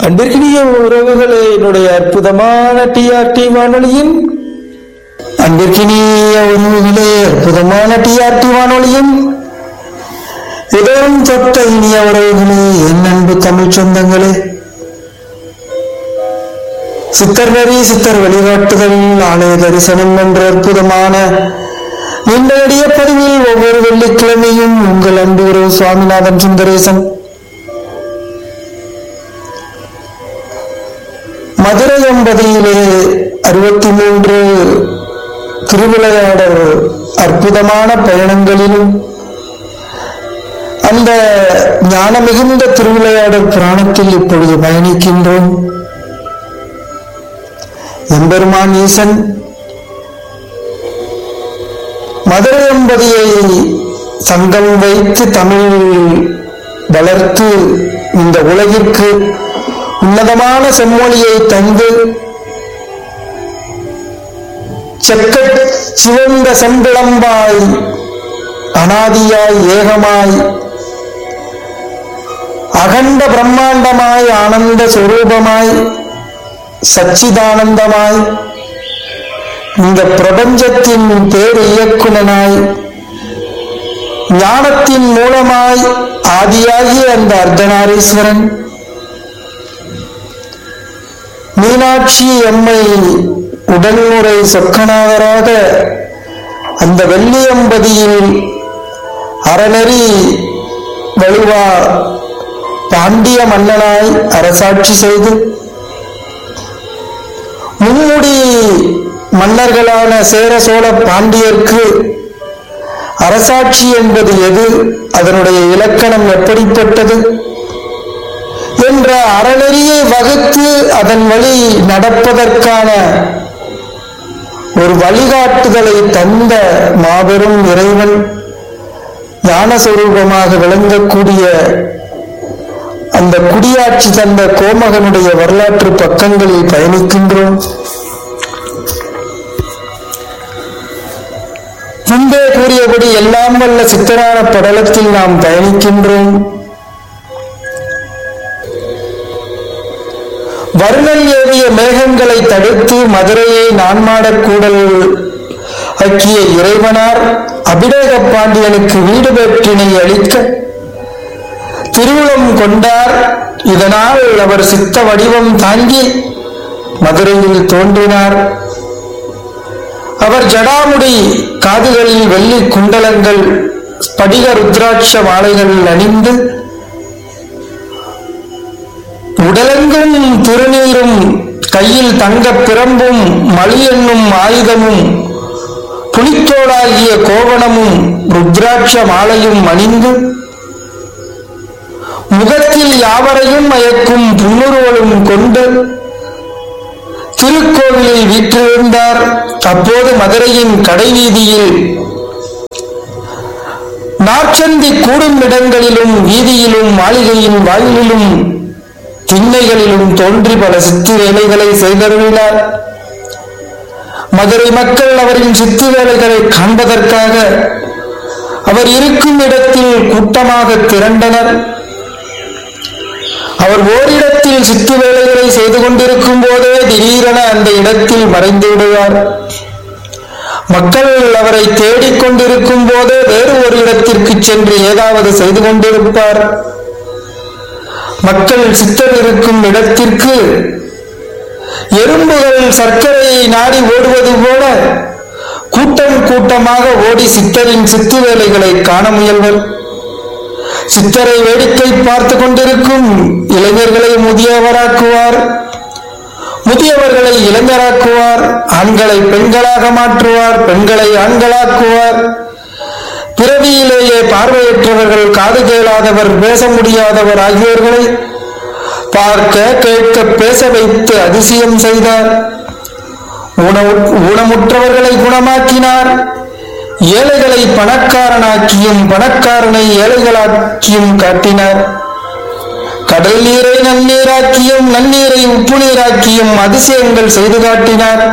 அன்பிற்கினிய உறவுகளே என்னுடைய அற்புதமான டிஆர்டி வானொலியின் அன்பிற்கினிய உறவுகளே அற்புதமான டிஆர்டி வானொலியின் இதயம் தொட்ட இனிய உறவுகளே என் அன்பு தமிழ் சொந்தங்களே சித்தர் நெறி சித்தர் வழிகாட்டுதல் ஆலய தரிசனம் என்ற அற்புதமான இந்த நெடிய பதிவில் ஒவ்வொரு வெள்ளிக்கிழமையும் உங்கள் அன்பு உறவு சுவாமிநாதன் சுந்தரேசன் மதுரை எம்பதியிலே அறுபத்தி மூன்று திருவிளையாடல் அற்புதமான பயணங்களிலும் அந்த ஞான மிகுந்த திருவிளையாடல் புராணத்தில் இப்பொழுது பயணிக்கின்றோம் எம்பெருமான் ஈசன் மதுரை எம்பதியை சங்கம் வைத்து தமிழ் வளர்த்து இந்த உலகிற்கு உன்னதமான செம்மொழியை தந்து செக்க சிவந்த செம்பிளம்பாய் அனாதியாய் ஏகமாய் அகண்ட பிரம்மாண்டமாய் ஆனந்த சுரூபமாய் சச்சிதானந்தமாய் இந்த பிரபஞ்சத்தின் பேர் இயக்குனனாய் ஞானத்தின் மூலமாய் ஆதியாகிய அந்த அர்த்தநாரீஸ்வரன் மீனாட்சி எம்மை உடன்முறை சொக்கநாதராக அந்த வெள்ளியம்பதியில் அறநெறி வலுவா பாண்டிய மன்னனாய் அரசாட்சி செய்து மும்முடி மன்னர்களான சேர சோழ பாண்டியர்க்கு அரசாட்சி என்பது எது அதனுடைய இலக்கணம் எப்படிப்பட்டது என்ற அறநெறியை வகுத்து அதன் வழி நடப்பதற்கான ஒரு வழிகாட்டுதலை தந்த மாபெரும் இறைவன் ஞானஸ்வரூபமாக விளங்கக்கூடிய அந்த குடியாட்சி தந்த கோமகனுடைய வரலாற்று பக்கங்களில் பயணிக்கின்றோம் முன்பே கூறியபடி எல்லாம் வல்ல சித்தரான படலத்தில் நாம் பயணிக்கின்றோம் வருணன் ஏவிய மேகங்களை தடுத்து மதுரையை நான்மாடக் கூடல் ஆக்கிய இறைவனார் அபிடேக பாண்டியனுக்கு வீடு பெற்றினை அளிக்க திருவுளம் கொண்டார் இதனால் அவர் சித்த வடிவம் தாங்கி மதுரையில் தோன்றினார் அவர் ஜடாமுடி காதுகளில் வெள்ளி குண்டலங்கள் ஸ்படிக ருத்ராட்ச மாலைகள் அணிந்து உடலெங்கும் திருநீரும் கையில் தங்கப் பிரம்பும் மலி என்னும் ஆயுதமும் புலித்தோடாகிய கோவணமும் ருத்ராட்ச மாலையும் அணிந்து முகத்தில் யாவரையும் மயக்கும் புன்னுருவலும் கொண்டு திருக்கோவிலில் வீற்றிருந்தார் அப்போது மதுரையின் கடைவீதியில் நாற்சந்தி கூடும் இடங்களிலும் வீதியிலும் மாளிகையின் வாயிலிலும் திண்ணைகளிலும் தோன்றி பல சித்து வேலைகளை செய்தருளினார் மதுரை மக்கள் அவரின் சித்து வேலைகளை காண்பதற்காக அவர் இருக்கும் இடத்தில் கூட்டமாக திரண்டனர் அவர் ஓரிடத்தில் சித்து வேலைகளை செய்து கொண்டிருக்கும் போதே திடீரென அந்த இடத்தில் மறைந்து விடுவார் மக்கள் அவரை தேடிக் கொண்டிருக்கும் போதே வேறு ஒரு இடத்திற்கு சென்று ஏதாவது செய்து கொண்டிருப்பார் மக்கள் சித்தர் இருக்கும் இடத்திற்கு எறும்புகள் சர்க்கரையை நாடி ஓடுவது போல கூட்டம் கூட்டமாக ஓடி சித்தரின் சித்து வேலைகளை காண முயல்வர் சித்தரை வேடிக்கை பார்த்து கொண்டிருக்கும் இளைஞர்களை முதியவராக்குவார் முதியவர்களை இளைஞராக்குவார் ஆண்களை பெண்களாக மாற்றுவார் பெண்களை ஆண்களாக்குவார் பிறவியிலேயே பார்வையற்றவர்கள் காது கேளாதவர் பேச முடியாதவர் ஆகியோர்களை பார்க்க கேட்க பேச வைத்து அதிசயம் செய்தார் உணவு ஊனமுற்றவர்களை குணமாக்கினார் ஏழைகளை பணக்காரனாக்கியும் பணக்காரனை ஏழைகளாக்கியும் காட்டினார் கடல் நீரை நன்னீராக்கியும் நன்னீரை உப்பு நீராக்கியும் அதிசயங்கள் செய்து காட்டினார்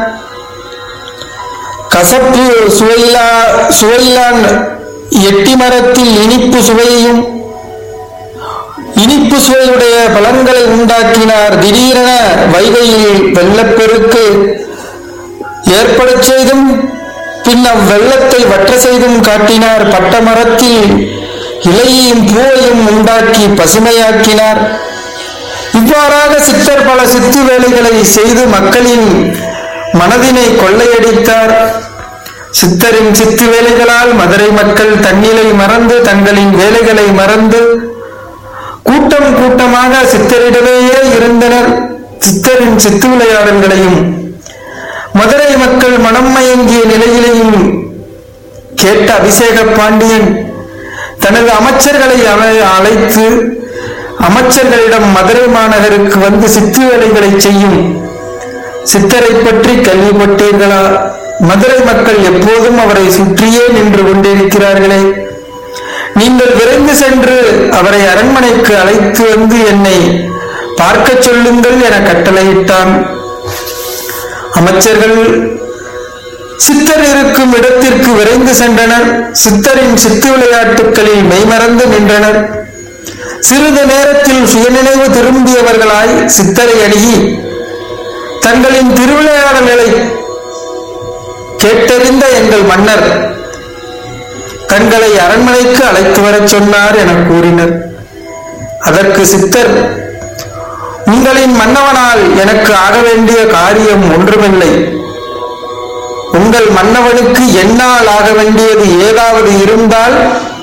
கசப்பு சுவையிலா சுவையிலான் எட்டி மரத்தில் இனிப்பு சுவையையும் இனிப்பு இனிப்பு சுவையுடைய பழங்களை உண்டாக்கினார் திடீரென வைகையில் வெள்ளப்பெருக்கு ஏற்படச் செய்தும் பின் அவ்வெள்ளத்தை வற்ற செய்தும் காட்டினார் பட்ட மரத்தில் இலையையும் பூவையும் உண்டாக்கி பசுமையாக்கினார் இவ்வாறாக சித்தர் பல சித்து வேலைகளை செய்து மக்களின் மனதினை கொள்ளையடித்தார் சித்தரின் சித்து வேலைகளால் மதுரை மக்கள் தன்னிலை மறந்து தங்களின் வேலைகளை மறந்து கூட்டம் கூட்டமாக சித்தரிடமேயே இருந்தனர் சித்தரின் சித்து விளையாடல்களையும் மதுரை மக்கள் மனம் மயங்கிய நிலையிலையும் கேட்ட அபிஷேக பாண்டியன் தனது அமைச்சர்களை அழை- அழைத்து அமைச்சர்களிடம் மதுரை மாநகருக்கு வந்து சித்து வேலைகளை செய்யும் சித்தரை பற்றி கேள்விப்பட்டீர்களா மதுரை மக்கள் எப்போதும் அவரை சுற்றியே நின்று கொண்டிருக்கிறார்களே நீங்கள் விரைந்து சென்று அவரை அரண்மனைக்கு அழைத்து வந்து என்னை பார்க்கச் சொல்லுங்கள் என கட்டளையிட்டான் அமைச்சர்கள் சித்தர் இருக்கும் இடத்திற்கு விரைந்து சென்றனர் சித்தரின் சித்து விளையாட்டுகளில் மெய்மறந்து நின்றனர் சிறிது நேரத்தில் சுயநினைவு திரும்பியவர்களாய் சித்தரை அணுகி தங்களின் திருவிளையாடல்களை கேட்டறிந்த எங்கள் மன்னர் தங்களை அரண்மனைக்கு அழைத்து வரச் சொன்னார் என கூறினர் அதற்கு சித்தர் உங்களின் மன்னவனால் எனக்கு ஆக வேண்டிய காரியம் ஒன்றுமில்லை உங்கள் மன்னவனுக்கு என்னால் ஆக வேண்டியது ஏதாவது இருந்தால்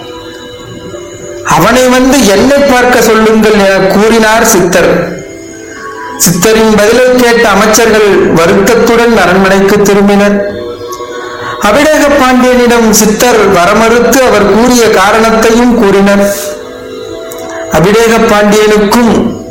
அவனை வந்து என்னை பார்க்க சொல்லுங்கள் என கூறினார் சித்தர் சித்தரின் பதிலை கேட்ட அமைச்சர்கள் வருத்தத்துடன் அரண்மனைக்கு திரும்பினர் அபிடேக பாண்டியனிடம் சித்தர் வரமறுத்து அவர் கூறிய காரணத்தையும் கூறினர் அபிடேக பாண்டியனுக்கும்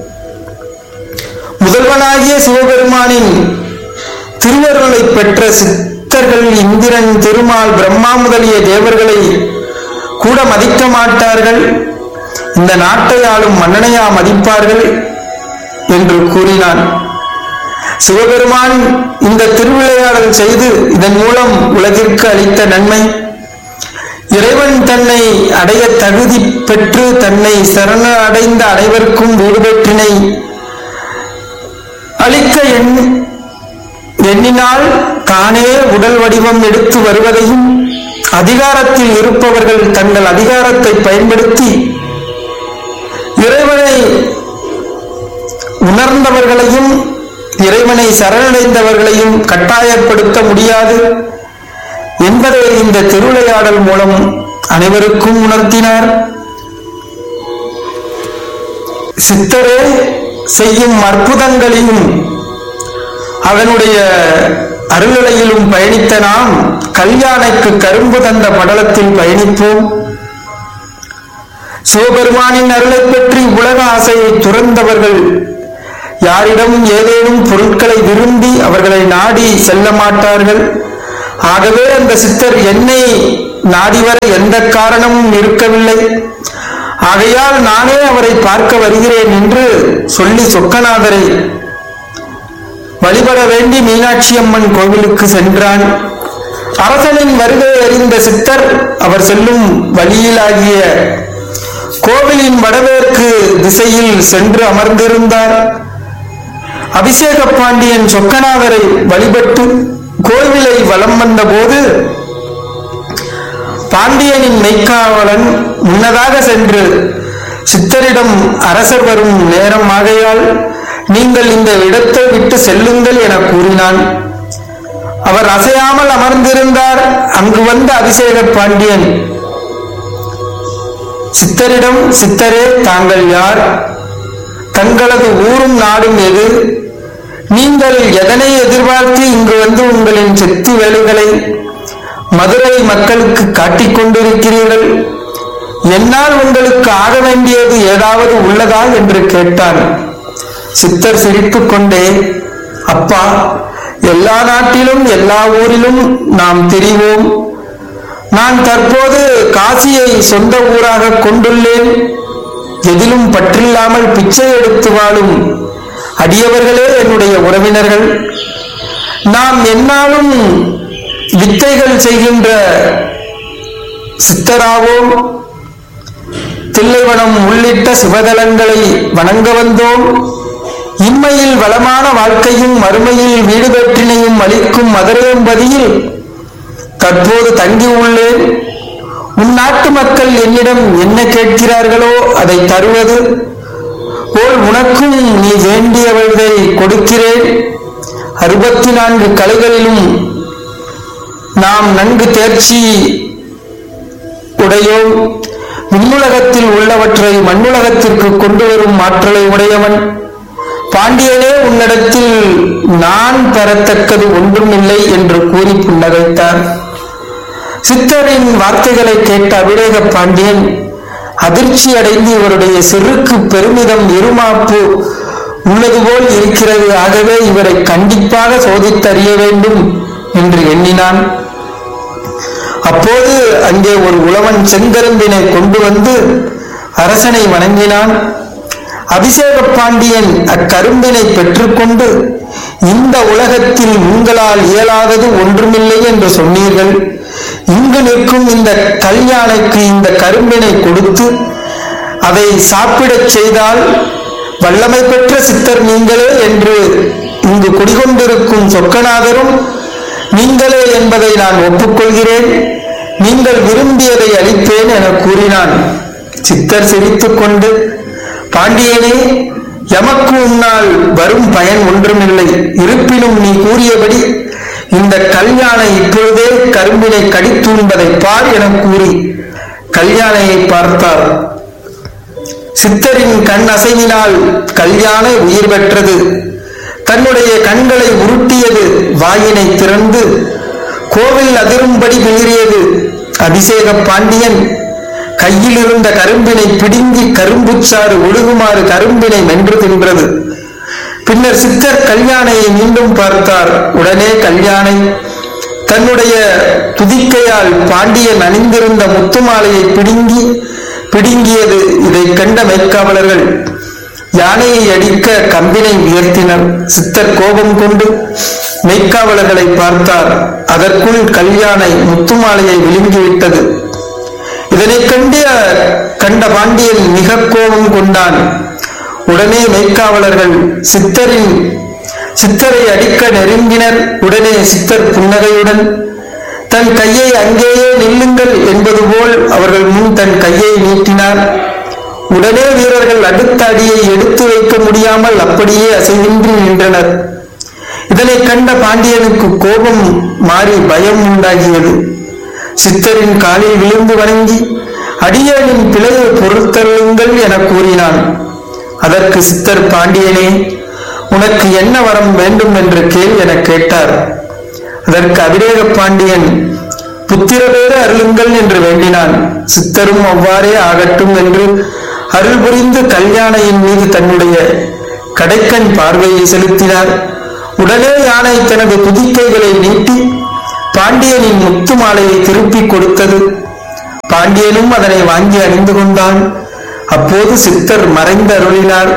முதல்வனாகிய சிவபெருமானின் திருவருளை பெற்ற சித்தர்கள் இந்திரன் திருமால் பிரம்மா முதலிய தேவர்களை கூட மதிக்க மாட்டார்கள் இந்த நாட்டை ஆளும் மன்னனையா மதிப்பார்கள் என்று கூறினான் சிவபெருமான் இந்த திருவிளையாடல் செய்து இதன் மூலம் உலகிற்கு அளித்த நன்மை இறைவன் தன்னை அடைய தகுதி பெற்று தன்னை சரண அடைந்த அனைவருக்கும் வீடு பெற்றினை அளிக்க எண் எண்ணினால் தானே உடல் வடிவம் எடுத்து வருவதையும் அதிகாரத்தில் இருப்பவர்கள் தங்கள் அதிகாரத்தை பயன்படுத்தி இறைவனை உணர்ந்தவர்களையும் இறைவனை சரணடைந்தவர்களையும் கட்டாயப்படுத்த முடியாது என்பதை இந்த திருவிளையாடல் மூலம் அனைவருக்கும் உணர்த்தினார் சித்தரே செய்யும் அற்புதங்களையும் அவனுடைய அருளலையிலும் பயணித்த நாம் கல்யாணைக்கு கரும்பு தந்த படலத்தில் பயணிப்போம் சிவபெருமானின் அருளைப் பற்றி உலக ஆசையை துறந்தவர்கள் யாரிடம் ஏதேனும் பொருட்களை விரும்பி அவர்களை நாடி செல்ல மாட்டார்கள் ஆகவே அந்த சித்தர் என்னை நாடி வர எந்த காரணமும் இருக்கவில்லை ஆகையால் நானே அவரை பார்க்க வருகிறேன் என்று சொல்லி சொக்கநாதரை வழிபட வேண்டி மீனாட்சி அம்மன் கோவிலுக்கு சென்றான் அரசனின் வருகை அறிந்த சித்தர் அவர் செல்லும் வழியிலாகிய கோவிலின் வடமேற்கு திசையில் சென்று அமர்ந்திருந்தார் அபிஷேக பாண்டியன் சொக்கநாதரை வழிபட்டு கோவிலை வலம் வந்தபோது பாண்டியனின் மெய்க்காவலன் முன்னதாக சென்று சித்தரிடம் அரசர் வரும் நேரம் ஆகையால் நீங்கள் இந்த இடத்தை விட்டு செல்லுங்கள் என கூறினான் அவர் அசையாமல் அமர்ந்திருந்தார் அங்கு வந்த அபிஷேக பாண்டியன் சித்தரிடம் சித்தரே தாங்கள் யார் தங்களது ஊரும் நாடும் எது நீங்கள் எதனை எதிர்பார்த்து இங்கு வந்து உங்களின் சித்தி வேலைகளை மதுரை மக்களுக்கு காட்டிக் கொண்டிருக்கிறீர்கள் என்னால் உங்களுக்கு ஆக வேண்டியது ஏதாவது உள்ளதா என்று கேட்டான் சித்தர் சிரித்துக் கொண்டே அப்பா எல்லா நாட்டிலும் எல்லா ஊரிலும் நாம் தெரிவோம் நான் தற்போது காசியை சொந்த ஊராக கொண்டுள்ளேன் எதிலும் பற்றில்லாமல் பிச்சை எடுத்து வாழும் அடியவர்களே என்னுடைய உறவினர்கள் நாம் என்னாலும் வித்தைகள் செய்கின்ற சித்தராவோம் தில்லைவனம் உள்ளிட்ட சிவதலங்களை வணங்க வந்தோம் இம்மையில் வளமான வாழ்க்கையும் மறுமையில் வீடு பெற்றினையும் அளிக்கும் மதுரையம்பதியில் தற்போது தங்கி உள்ளேன் உன் நாட்டு மக்கள் என்னிடம் என்ன கேட்கிறார்களோ அதை தருவது போல் உனக்கும் நீ வேண்டியவதை கொடுக்கிறேன் அறுபத்தி நான்கு கலைகளிலும் நாம் நன்கு தேர்ச்சி உடையோம் விண்ணுலகத்தில் உள்ளவற்றை மண்ணுலகத்திற்கு கொண்டு வரும் ஆற்றலை உடையவன் பாண்டியனே உன்னிடத்தில் நான் பெறத்தக்கது ஒன்றுமில்லை என்று கூறி புன்னகைத்தார் சித்தரின் வார்த்தைகளை கேட்ட அபிடேக பாண்டியன் அதிர்ச்சி அடைந்து இவருடைய சிறுக்கு பெருமிதம் இருமாப்பு உள்ளது போல் இருக்கிறது ஆகவே இவரை கண்டிப்பாக சோதித்தறிய வேண்டும் என்று எண்ணினான் அப்போது அங்கே ஒரு உழவன் செங்கரும்பினை கொண்டு வந்து அரசனை வணங்கினான் அபிஷேக பாண்டியன் அக்கரும்பினை பெற்றுக்கொண்டு இந்த உலகத்தில் உங்களால் இயலாதது ஒன்றுமில்லை என்று சொன்னீர்கள் இங்கு நிற்கும் இந்த கல்யாணைக்கு இந்த கரும்பினை கொடுத்து அதை சாப்பிடச் செய்தால் வல்லமை பெற்ற சித்தர் நீங்களே என்று இங்கு குடிகொண்டிருக்கும் சொக்கநாதரும் நீங்களே என்பதை நான் ஒப்புக்கொள்கிறேன் நீங்கள் விரும்பியதை அளிப்பேன் என கூறினான் சித்தர் சிரித்துக் கொண்டு பாண்டியனே எமக்கு உன்னால் வரும் பயன் ஒன்றுமில்லை இருப்பினும் நீ கூறியபடி இந்த கல்யாணை இப்பொழுதே கரும்பினை கடித்துண்பதை பார் என கூறி கல்யாணையை பார்த்தார் சித்தரின் கண் அசைவினால் கல்யாணை உயிர் பெற்றது தன்னுடைய கண்களை உருட்டியது வாயினை திறந்து கோவில் அதிரும்படி பிளிரியது அபிஷேக பாண்டியன் கையில் இருந்த கரும்பினை பிடுங்கி கரும்புச்சாறு ஒழுகுமாறு கரும்பினை மென்று தின்றது பின்னர் சித்தர் கல்யாணையை மீண்டும் பார்த்தார் உடனே கல்யாணை தன்னுடைய துதிக்கையால் பாண்டியன் அணிந்திருந்த முத்துமாலையை பிடுங்கி பிடுங்கியது இதை கண்ட மெய்க்காவலர்கள் யானையை அடிக்க கம்பினை உயர்த்தினர் சித்தர் கோபம் கொண்டு மெய்க்காவலர்களை பார்த்தார் அதற்குள் கல்யாணை முத்துமாலையை விழுங்கிவிட்டது இதனை கண்டு கண்ட பாண்டியன் மிக கோபம் கொண்டான் உடனே மெய்க்காவலர்கள் சித்தரின் சித்தரை அடிக்க நெருங்கினர் உடனே சித்தர் புன்னகையுடன் தன் கையை அங்கேயே நில்லுங்கள் என்பது போல் அவர்கள் முன் தன் கையை நீட்டினார் உடனே வீரர்கள் அடுத்த அடியை எடுத்து வைக்க முடியாமல் அப்படியே அசைவின்றி நின்றனர் இதனை கண்ட பாண்டியனுக்கு கோபம் மாறி பயம் உண்டாகியது சித்தரின் காலில் விழுந்து வணங்கி அடியனின் பிழையை பொறுத்தருளுங்கள் என கூறினான் அதற்கு சித்தர் பாண்டியனே உனக்கு என்ன வரம் வேண்டும் என்று கேள் என கேட்டார் அதற்கு அபிடேக பாண்டியன் புத்திர பேர அருளுங்கள் என்று வேண்டினான் சித்தரும் அவ்வாறே ஆகட்டும் என்று அருள் புரிந்து கல்யாணையின் மீது தன்னுடைய கடைக்கண் பார்வையை செலுத்தினார் உடனே யானை தனது துதிக்கைகளை நீட்டி பாண்டியனின் முத்து மாலையை திருப்பிக் கொடுத்தது பாண்டியனும் அதனை வாங்கி அணிந்து கொண்டான் அப்போது சித்தர் மறைந்து அருளினார்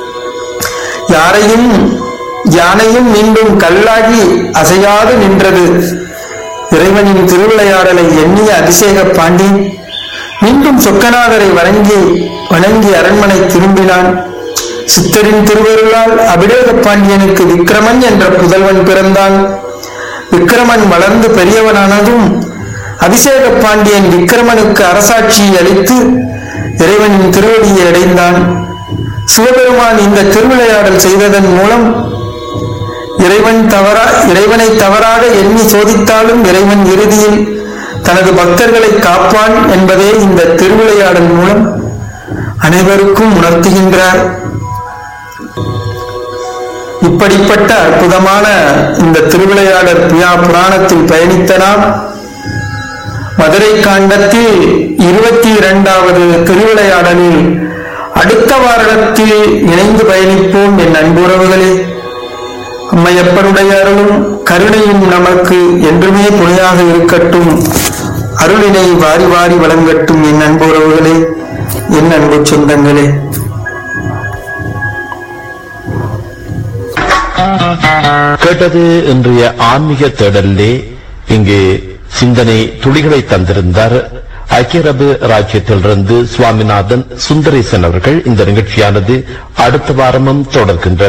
யாரையும் யானையும் மீண்டும் கல்லாகி அசையாது நின்றது இறைவனின் திருவிளையாடலை எண்ணிய அபிஷேக பாண்டி மீண்டும் சொக்கநாதரை வணங்கி வணங்கி அரண்மனை திரும்பினான் சித்தரின் திருவருளால் அபிடேக பாண்டியனுக்கு விக்கிரமன் என்ற புதல்வன் பிறந்தான் விக்கிரமன் வளர்ந்து பெரியவனானதும் அபிஷேக பாண்டியன் விக்கிரமனுக்கு அரசாட்சியை அளித்து இறைவனின் திருவடியை அடைந்தான் சிவபெருமான் இந்த திருவிளையாடல் செய்ததன் மூலம் இறைவன் தவறா இறைவனை தவறாக எண்ணி சோதித்தாலும் இறைவன் இறுதியில் தனது பக்தர்களை காப்பான் என்பதே இந்த திருவிளையாடல் மூலம் அனைவருக்கும் உணர்த்துகின்றார் இப்படிப்பட்ட அற்புதமான இந்த திருவிளையாடல் பியா புராணத்தில் பயணித்த நாம் மதுரை காண்டத்தில் இருபத்தி இரண்டாவது திருவிளையாடலில் அடுத்த வாரத்தில் இணைந்து பயணிப்போம் என் அன்புறவுகளே அம்மையப்பனுடைய அருளும் கருணையும் நமக்கு என்றுமே துணையாக இருக்கட்டும் அருளினை வாரி வாரி வழங்கட்டும் என் அன்புறவுகளே என் அன்பு சொந்தங்களே கேட்டது இன்றைய ஆன்மீக தேடலிலே இங்கு சிந்தனை துளிகளை தந்திருந்தார் ஐக்கிய அரபு ராஜ்யத்திலிருந்து சுவாமிநாதன் சுந்தரேசன் அவர்கள் இந்த நிகழ்ச்சியானது அடுத்த வாரமும் தொடர்கின்றது